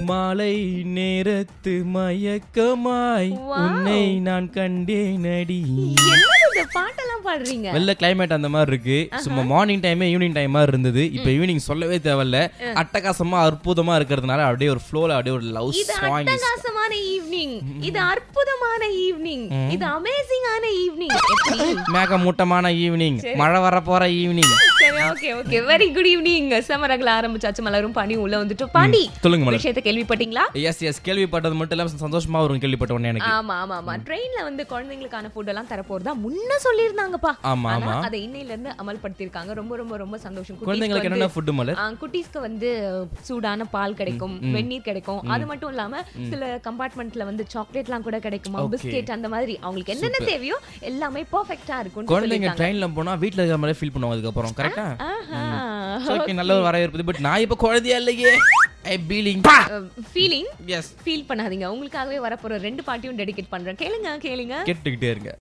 மாலை நேரத்து மயக்கமாய் Wow. உன்னை நான் கண்டேன் அடி என்னது இது பாட்டெல்லாம் பாடுறீங்க வெள்ள கிளைமேட் அந்த மாதிரி இருக்கு சும்மா மார்னிங் டைமே ஈவினிங் டைம் மாதிரி இருந்தது இப்போ ஈவினிங் சொல்லவே தேவையில்ல அட்டகாசமா அற்புதமா இருக்கிறதுனால அப்படியே ஒரு ஃப்ளோல அப்படியே ஒரு லவ் இது சாங் அட்டகாசமான ஈவினிங் இது அற்புதமான ஈவினிங் இது அமேசிங்கான ஈவினிங் மேகமூட்டமான ஈவினிங் மழை வர போற ஈவினிங் சரி okay okay very good evening சமரகல ஆரம்பிச்சாச்சு மலரும் பாண்டி உள்ள வந்துட்டு பாண்டி சொல்லுங்க மலர் விஷயத்தை கேள்விப்பட்டீங்களா எஸ் எஸ் கேள்விப்பட்டது மட்டும் இல்லாம சந்தோஷமா வரும் கேள்விப்பட்ட உடனே எனக்கு ஆமா ஆமா ஆமா ட்ரெயின்ல வந்து குழந்தைங்களுக்கான ஃபுட் எல்லாம் தர போறதா முன்ன சொல்லியிருந்தாங்கப்பா ஆமா ஆனா ஆமா அதை இன்னையில இருந்து அமல்படுத்தியிருக்காங்க ரொம்ப ரொம்ப ரொம்ப சந்தோஷம் குட்டீஸ்க்கு குழந்தைங்களுக்கு வந்து- என்னென்ன ஃபுட்டு மலர் ஆ, குட்டீஸ்க்கு வந்து சூடான பால் கிடைக்கும் வெந்நீர் கிடைக்கும் அது மட்டும் இல்லாம சில கம்பார்ட்மெண்ட்ல வந்து சாக்லேட்லாம் கூட கிடைக்குமா Okay. பிஸ்கெட் அந்த மாதிரி அவங்களுக்கு என்னென்ன தேவையோ எல்லாமே பெர்ஃபெக்ட்டா இருக்கும் குழந்தைங்க ட்ரெயின்ல போனா வீட்ல இருக்கிற மாதிரி ஃபீல் பண்ணுவாங்க அதுக்கப்புறம் கரெக்டா ஓகே நல்ல ஒரு வரவேற்பு பட் நான் இப்ப குழந்தையா இல்லையே I feeling feeling yes feel பண்ணாதீங்க உங்களுக்காகவே வரப்போற ரெண்டு பாட்டியும் டெடிகேட் பண்றேன் கேளுங்க கேளுங்க கேட்டுக்கிட்டே இருங்க